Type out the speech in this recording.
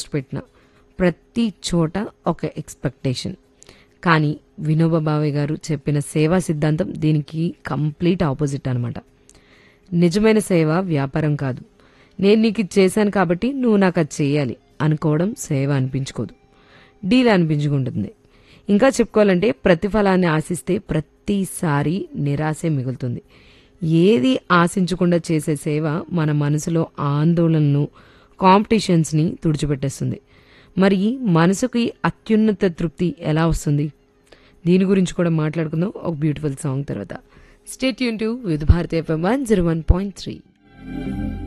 ఖర్చు పెట్టినా ప్రతి చోట ఒక ఎక్స్పెక్టేషన్ కానీ వినోబా భావే గారు చెప్పిన సేవా సిద్ధాంతం దీనికి కంప్లీట్ ఆపోజిట్ అనమాట నిజమైన సేవ వ్యాపారం కాదు నేను నీకు ఇది చేశాను కాబట్టి నువ్వు నాకు అది చేయాలి అనుకోవడం సేవ అనిపించుకోదు డీల్ అనిపించుకుంటుంది ఇంకా చెప్పుకోవాలంటే ప్రతిఫలాన్ని ఆశిస్తే ప్రతిసారి నిరాశే మిగులుతుంది ఏది ఆశించకుండా చేసే సేవ మన మనసులో ఆందోళనను కాంపిటీషన్స్ని తుడిచిపెట్టేస్తుంది మరి మనసుకి అత్యున్నత తృప్తి ఎలా వస్తుంది దీని గురించి కూడా మాట్లాడుకుందాం ఒక బ్యూటిఫుల్ సాంగ్ తర్వాత స్టేట్ యూన్ to with Bharatiya FM one zero one point three